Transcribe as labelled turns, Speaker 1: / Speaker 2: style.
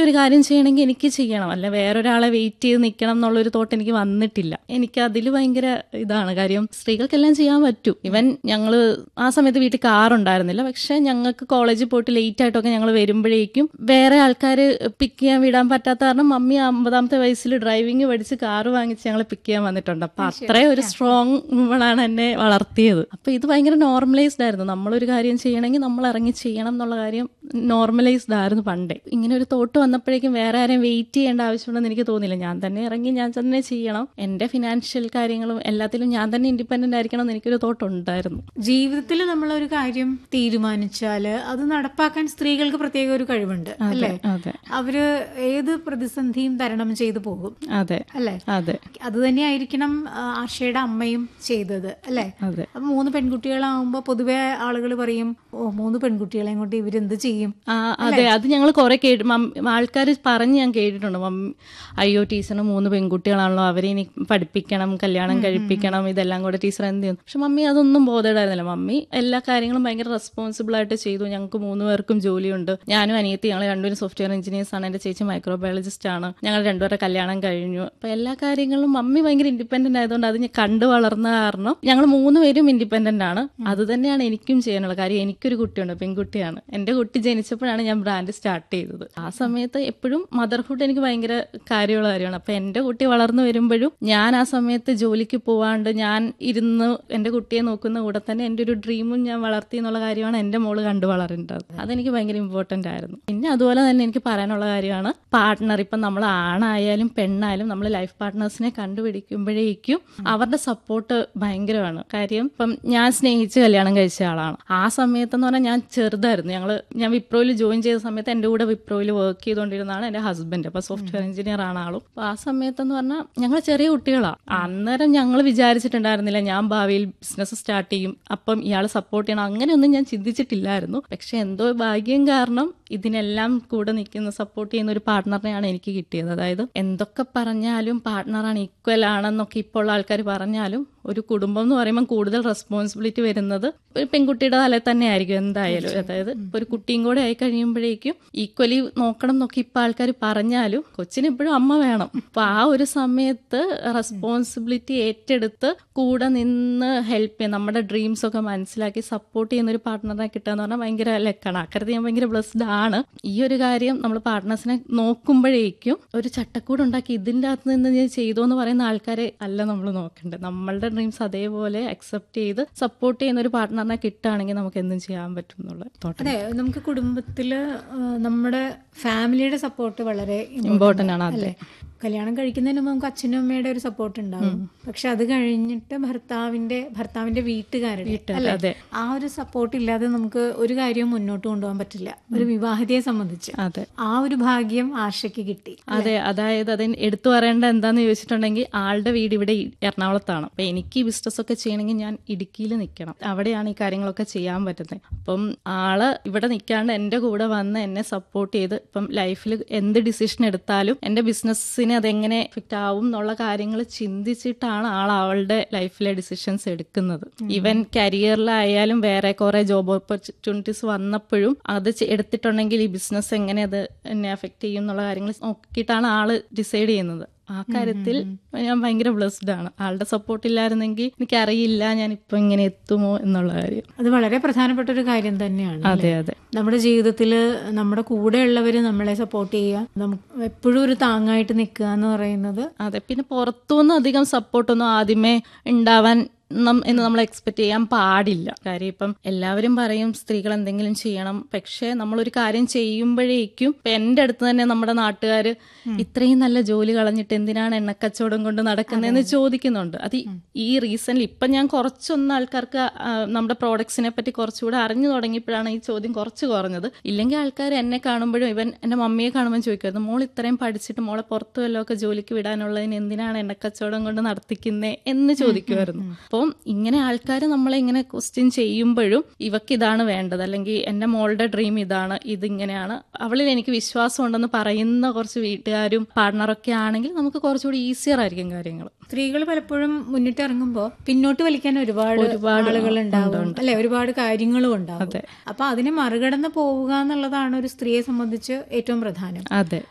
Speaker 1: എനിക്കൊരു കാര്യം ചെയ്യണമെങ്കിൽ എനിക്ക് ചെയ്യണം അല്ല വേറൊരാളെ വെയിറ്റ് ചെയ്ത് നിൽക്കണം എന്നുള്ളൊരു തോട്ട് എനിക്ക് വന്നിട്ടില്ല എനിക്ക് അതിൽ ഭയങ്കര ഇതാണ് കാര്യം സ്ത്രീകൾക്കെല്ലാം ചെയ്യാൻ പറ്റും ഇവൻ ഞങ്ങൾ ആ സമയത്ത് വീട്ടിൽ കാർ ഉണ്ടായിരുന്നില്ല പക്ഷെ ഞങ്ങൾക്ക് കോളേജിൽ പോയിട്ട് ലേറ്റ് ആയിട്ടൊക്കെ ഞങ്ങൾ വരുമ്പോഴേക്കും വേറെ ആൾക്കാർ പിക്ക് ചെയ്യാൻ വിടാൻ പറ്റാത്ത കാരണം മമ്മി അമ്പതാമത്തെ വയസ്സിൽ ഡ്രൈവിംഗ് പഠിച്ച് കാർ വാങ്ങിച്ച് ഞങ്ങളെ പിക്ക് ചെയ്യാൻ വന്നിട്ടുണ്ട് അപ്പൊ അത്രയും ഒരു സ്ട്രോങ് വുമണാണ് എന്നെ വളർത്തിയത് അപ്പൊ ഇത് ഭയങ്കര നോർമലൈസ്ഡ് ആയിരുന്നു നമ്മളൊരു കാര്യം ചെയ്യണമെങ്കിൽ നമ്മൾ ഇറങ്ങി ചെയ്യണം എന്നുള്ള കാര്യം നോർമലൈസ്ഡ് ആയിരുന്നു പണ്ടേ ഇങ്ങനെ ഒരു തോട്ട് വന്നപ്പോഴേക്കും വേറെ ആരെയും വെയിറ്റ് ചെയ്യേണ്ട ആവശ്യമുണ്ടെന്ന് എനിക്ക് തോന്നില്ല ഞാൻ തന്നെ ഇറങ്ങി ഞാൻ തന്നെ ചെയ്യണം എന്റെ ഫിനാൻഷ്യൽ കാര്യങ്ങളും എല്ലാത്തിലും ഞാൻ തന്നെ ഇൻഡിപെൻഡന്റ് ആയിരിക്കണം എന്ന് എനിക്കൊരു തോട്ട് ഉണ്ടായിരുന്നു
Speaker 2: ജീവിതത്തിൽ നമ്മൾ ഒരു കാര്യം തീരുമാനിച്ചാല് അത് നടപ്പാക്കാൻ സ്ത്രീകൾക്ക് പ്രത്യേക ഒരു കഴിവുണ്ട് അല്ലേ
Speaker 1: അതെ
Speaker 2: അവര് ഏത് പ്രതിസന്ധിയും തരണം ചെയ്തു പോകും
Speaker 1: അതെ
Speaker 2: അല്ലേ
Speaker 1: അതെ
Speaker 2: അത് തന്നെയായിരിക്കണം ആ, ആർഷയുടെ അമ്മയും ചെയ്തത് അല്ലേ
Speaker 1: അതെ
Speaker 2: അപ്പൊ മൂന്ന് പെൺകുട്ടികളാവുമ്പോ പൊതുവെ ആളുകൾ പറയും ഓ മൂന്ന് പെൺകുട്ടികളെയും കൊണ്ട് ഇവരെന്ത് ചെയ്യും
Speaker 1: ആ അതെ അത് ഞങ്ങൾ കുറെ കേട്ട് ആൾക്കാർ പറഞ്ഞ് ഞാൻ കേട്ടിട്ടുണ്ട് മമ്മി അയ്യോ ടീച്ചറിന് മൂന്ന് പെൺകുട്ടികളാണല്ലോ അവരെ ഇനി പഠിപ്പിക്കണം കല്യാണം കഴിപ്പിക്കണം ഇതെല്ലാം കൂടെ ടീച്ചർ എന്ത് ചെയ്യുന്നു പക്ഷെ മമ്മി അതൊന്നും ബോധേഡായിരുന്നില്ല മമ്മി എല്ലാ കാര്യങ്ങളും ഭയങ്കര റെസ്പോൺസിബിൾ ആയിട്ട് ചെയ്തു ഞങ്ങൾക്ക് മൂന്ന് പേർക്കും ജോലിയുണ്ട് ഞാനും അനിയത്തി ഞങ്ങൾ രണ്ടുപേരും സോഫ്റ്റ്വെയർ എഞ്ചിനീയേഴ്സ് ആണ് എന്റെ ചേച്ചി മൈക്രോബയോളജിസ്റ്റ് ആണ് ഞങ്ങൾ രണ്ടുപേരെ കല്യാണം കഴിഞ്ഞു അപ്പൊ എല്ലാ കാര്യങ്ങളും മമ്മി ഭയങ്കര ഇൻഡിപെൻഡന്റ് ആയതുകൊണ്ട് അത് ഞാൻ കണ്ടു വളർന്ന കാരണം ഞങ്ങൾ മൂന്ന് പേരും ഇൻഡിപെൻഡന്റ് ആണ് അത് തന്നെയാണ് എനിക്കും ചെയ്യാനുള്ള കാര്യം എനിക്കൊരു കുട്ടിയുണ്ട് പെൺകുട്ടിയാണ് എന്റെ കുട്ടി ജനിച്ചപ്പോഴാണ് ഞാൻ ബ്രാൻഡ് സ്റ്റാർട്ട് ചെയ്തത് ആ സമയത്ത് എപ്പോഴും മദർഹുഡ് എനിക്ക് ഭയങ്കര കാര്യമുള്ള കാര്യമാണ് അപ്പൊ എന്റെ കുട്ടി വളർന്നു വരുമ്പോഴും ഞാൻ ആ സമയത്ത് ജോലിക്ക് പോവാണ്ട് ഞാൻ ഇരുന്ന് എന്റെ കുട്ടിയെ നോക്കുന്ന കൂടെ തന്നെ എന്റെ ഒരു ഡ്രീമും ഞാൻ വളർത്തി എന്നുള്ള കാര്യമാണ് എന്റെ മോള് കണ്ടു വളരേണ്ടത് അതെനിക്ക് ഭയങ്കര ഇമ്പോർട്ടന്റ് ആയിരുന്നു പിന്നെ അതുപോലെ തന്നെ എനിക്ക് പറയാനുള്ള കാര്യമാണ് പാർട്ട്ണർ ഇപ്പം നമ്മൾ ആണായാലും പെണ്ണായാലും നമ്മൾ ലൈഫ് പാർട്ട്നേഴ്സിനെ കണ്ടുപിടിക്കുമ്പോഴേക്കും അവരുടെ സപ്പോർട്ട് ഭയങ്കരമാണ് കാര്യം ഇപ്പം ഞാൻ സ്നേഹിച്ച് കല്യാണം കഴിച്ച ആളാണ് ആ സമയത്ത് എന്ന് പറഞ്ഞാൽ ഞാൻ ചെറുതായിരുന്നു ഞങ്ങൾ ഞാൻ വിപ്രോയിൽ ജോയിൻ ചെയ്ത സമയത്ത് എൻ്റെ കൂടെ വിപ്രോയിൽ വർക്ക് ചെയ്തുകൊണ്ടിരുന്നതാണ് എൻ്റെ ഹസ്ബൻഡ് അപ്പൊ സോഫ്റ്റ്വെയർ എഞ്ചിനീയർ ആണ് ആളും അപ്പൊ ആ സമയത്ത് എന്ന് പറഞ്ഞാൽ ഞങ്ങൾ ചെറിയ കുട്ടികളാണ് അന്നേരം ഞങ്ങൾ വിചാരിച്ചിട്ടുണ്ടായിരുന്നില്ല ഞാൻ ഭാവിയിൽ ബിസിനസ് സ്റ്റാർട്ട് ചെയ്യും അപ്പം ഇയാൾ സപ്പോർട്ട് ചെയ്യണം അങ്ങനെയൊന്നും ഞാൻ ചിന്തിച്ചിട്ടില്ലായിരുന്നു പക്ഷെ എന്തോ ഭാഗ്യം കാരണം ഇതിനെല്ലാം കൂടെ നിൽക്കുന്ന സപ്പോർട്ട് ചെയ്യുന്ന ഒരു പാർട്ട്ണറിനെയാണ് എനിക്ക് കിട്ടിയത് അതായത് എന്തൊക്കെ പറഞ്ഞാലും പാർട്ട്ണറാണ് ഈക്വൽ ആണെന്നൊക്കെ ഇപ്പോൾ ഉള്ള ആൾക്കാർ പറഞ്ഞാലും ഒരു കുടുംബം എന്ന് പറയുമ്പോൾ കൂടുതൽ റെസ്പോൺസിബിലിറ്റി വരുന്നത് ഒരു പെൺകുട്ടിയുടെ തലയിൽ തന്നെ ആയിരിക്കും എന്തായാലും അതായത് ഇപ്പൊ ഒരു കുട്ടിയും കൂടെ ആയി കഴിയുമ്പോഴേക്കും ഈക്വലി നോക്കണം എന്നൊക്കെ ഇപ്പൊ ആൾക്കാർ പറഞ്ഞാലും കൊച്ചിന് ഇപ്പോഴും അമ്മ വേണം അപ്പൊ ആ ഒരു സമയത്ത് റെസ്പോൺസിബിലിറ്റി ഏറ്റെടുത്ത് കൂടെ നിന്ന് ഹെൽപ്പ് ചെയ്യും നമ്മുടെ ഡ്രീംസ് ഒക്കെ മനസ്സിലാക്കി സപ്പോർട്ട് ചെയ്യുന്ന ഒരു പാർട്ട്ണറിനെ കിട്ടുക എന്ന് പറഞ്ഞാൽ ഭയങ്കര ലക്കാണ് അക്കാര്യത്തിൽ ഞാൻ ഭയങ്കര ബ്ലസ്ഡ് ആണ് ഈ ഒരു കാര്യം നമ്മൾ പാർട്ട്നേഴ്സിനെ നോക്കുമ്പോഴേക്കും ഒരു ചട്ടക്കൂട് ഉണ്ടാക്കി ഇതിൻ്റെ അകത്ത് നിന്ന് ഞാൻ ചെയ്തു എന്ന് പറയുന്ന ആൾക്കാരെ അല്ല നമ്മൾ നോക്കേണ്ടത് നമ്മളുടെ ഡ്രീംസ് അതേപോലെ അക്സെപ്റ്റ് ചെയ്ത് സപ്പോർട്ട് ചെയ്യുന്ന ഒരു പാർട്ട്ണറിനെ കിട്ടുകയാണെങ്കിൽ നമുക്ക് എന്തും ചെയ്യാൻ പറ്റും എന്നുള്ള തോട്ടം
Speaker 2: അതെ നമുക്ക് കുടുംബത്തില് ആ, നമ്മുടെ ഫാമിലിയുടെ സപ്പോർട്ട് വളരെ
Speaker 1: ഇമ്പോർട്ടൻ്റ് ആണ് അതെ
Speaker 2: കല്യാണം കഴിക്കുന്നതിന് മുമ്പ് നമുക്ക് അച്ഛനും അമ്മയുടെ ഒരു സപ്പോർട്ട് ഉണ്ടാവും പക്ഷെ അത് കഴിഞ്ഞിട്ട് ഭർത്താവിന്റെ ഭർത്താവിന്റെ വീട്ടുകാരുടെ അല്ലേ?
Speaker 1: അതെ.
Speaker 2: ആ ഒരു സപ്പോർട്ട് ഇല്ലാതെ നമുക്ക് ഒരു കാര്യവും മുന്നോട്ട് കൊണ്ടുപോകാൻ പറ്റില്ല ഒരു വിവാഹിതയെ സംബന്ധിച്ച്
Speaker 1: അതെ
Speaker 2: ആ ഒരു ഭാഗ്യം ആശയ്ക്ക് കിട്ടി
Speaker 1: അതെ അതായത് അതിന് എടുത്തു പറയേണ്ട എന്താന്ന് ചോദിച്ചിട്ടുണ്ടെങ്കിൽ ആളുടെ വീട് ഇവിടെ ഈ എറണാകുളത്താണ് അപ്പൊ എനിക്ക് ഈ ബിസിനസ് ഒക്കെ ചെയ്യണമെങ്കിൽ ഞാൻ ഇടുക്കിയിൽ നിൽക്കണം അവിടെയാണ് ഈ കാര്യങ്ങളൊക്കെ ചെയ്യാൻ പറ്റുന്നത് അപ്പം ആള് ഇവിടെ നിൽക്കാണ്ട് എന്റെ കൂടെ വന്ന് എന്നെ സപ്പോർട്ട് ചെയ്ത് ഇപ്പം ലൈഫിൽ എന്ത് ഡിസിഷൻ എടുത്താലും എന്റെ ബിസിനസ്സിന് അതെങ്ങനെ എഫക്റ്റ് ആവും എന്നുള്ള കാര്യങ്ങൾ ചിന്തിച്ചിട്ടാണ് ആൾ അവളുടെ ലൈഫിലെ ഡിസിഷൻസ് എടുക്കുന്നത് ഈവൻ കരിയറിലായാലും വേറെ കുറെ ജോബ് ഓപ്പർച്യൂണിറ്റീസ് വന്നപ്പോഴും അത് ചെ- എടുത്തിട്ടുണ്ടെങ്കിൽ ഈ ബിസിനസ് എങ്ങനെ അത് എന്നെ എഫക്ട് ചെയ്യും എന്നുള്ള കാര്യങ്ങൾ നോക്കിയിട്ടാണ് ആള് ഡിസൈഡ് ചെയ്യുന്നത് ആ കാര്യത്തിൽ ഞാൻ ഭയങ്കര ബ്ലെസ്ഡ് ആണ് ആളുടെ സപ്പോർട്ട് ഇല്ലായിരുന്നെങ്കിൽ എനിക്കറിയില്ല ഞാൻ ഇപ്പൊ ഇങ്ങനെ എത്തുമോ എന്നുള്ള കാര്യം
Speaker 2: അത് വളരെ പ്രധാനപ്പെട്ട ഒരു കാര്യം തന്നെയാണ്
Speaker 1: അതെ അതെ
Speaker 2: നമ്മുടെ ജീവിതത്തിൽ നമ്മുടെ കൂടെയുള്ളവർ നമ്മളെ സപ്പോർട്ട് ചെയ്യുക നമുക്ക് എപ്പോഴും ഒരു താങ്ങായിട്ട് നിൽക്കുക എന്ന് പറയുന്നത്
Speaker 1: അതെ പിന്നെ പുറത്തുനിന്ന് അധികം സപ്പോർട്ടൊന്നും ആദ്യമേ ഉണ്ടാവാൻ നം- എന്ന് നമ്മൾ എക്സ്പെക്ട് ചെയ്യാൻ പാടില്ല കാര്യം ഇപ്പം എല്ലാവരും പറയും സ്ത്രീകൾ എന്തെങ്കിലും ചെയ്യണം പക്ഷെ നമ്മളൊരു കാര്യം ചെയ്യുമ്പോഴേക്കും ഇപ്പൊ എന്റെ അടുത്ത് തന്നെ നമ്മുടെ നാട്ടുകാര് ഇത്രയും നല്ല ജോലി കളഞ്ഞിട്ട് എന്തിനാണ് എണ്ണക്കച്ചവടം കൊണ്ട് നടക്കുന്നതെന്ന് ചോദിക്കുന്നുണ്ട് അത് ഈ- ഈ റീസെന്റ് ഇപ്പൊ ഞാൻ കുറച്ചൊന്ന് ആൾക്കാർക്ക് ആ, നമ്മുടെ പ്രോഡക്ട്സിനെ പറ്റി കുറച്ചുകൂടെ അറിഞ്ഞു തുടങ്ങിയപ്പോഴാണ് ഈ ചോദ്യം കുറച്ച് കുറഞ്ഞത് ഇല്ലെങ്കിൽ ആൾക്കാർ എന്നെ കാണുമ്പോഴും ഇവൻ എന്റെ മമ്മിയെ കാണുമ്പോൾ ചോദിക്കുമായിരുന്നു മോൾ ഇത്രയും പഠിച്ചിട്ട് മോളെ പുറത്തു വല്ലതും ഒക്കെ ജോലിക്ക് വിടാനുള്ളതിന് എന്തിനാണ് എണ്ണക്കച്ചവടം കൊണ്ട് നടത്തിക്കുന്നേ എന്ന് ചോദിക്കുമായിരുന്നു അപ്പം ഇങ്ങനെ ആൾക്കാർ നമ്മളെ ഇങ്ങനെ ക്വസ്റ്റ്യൻ ചെയ്യുമ്പോഴും ഇവക്ക് ഇതാണ് വേണ്ടത് അല്ലെങ്കിൽ എന്റെ മോളുടെ ഡ്രീം ഇതാണ് ഇതിങ്ങനെയാണ് അവളിൽ എനിക്ക് വിശ്വാസം ഉണ്ടെന്ന് പറയുന്ന കുറച്ച് വീട്ടുകാരും പാർട്ണറൊക്കെ ആണെങ്കിൽ നമുക്ക് കുറച്ചുകൂടി ഈസിയർ ആയിരിക്കും കാര്യങ്ങൾ
Speaker 2: സ്ത്രീകൾ പലപ്പോഴും മുന്നിട്ട് ഇറങ്ങുമ്പോൾ പിന്നോട്ട് വലിക്കാൻ ഒരുപാട്
Speaker 1: ഒരുപാട്
Speaker 2: ആളുകൾ ഉണ്ടാവും അല്ലെ ഒരുപാട് കാര്യങ്ങളും ഉണ്ടാവും അപ്പൊ അതിനെ മറികടന്ന് പോവുക എന്നുള്ളതാണ് ഒരു സ്ത്രീയെ സംബന്ധിച്ച് ഏറ്റവും പ്രധാനം
Speaker 1: അതെ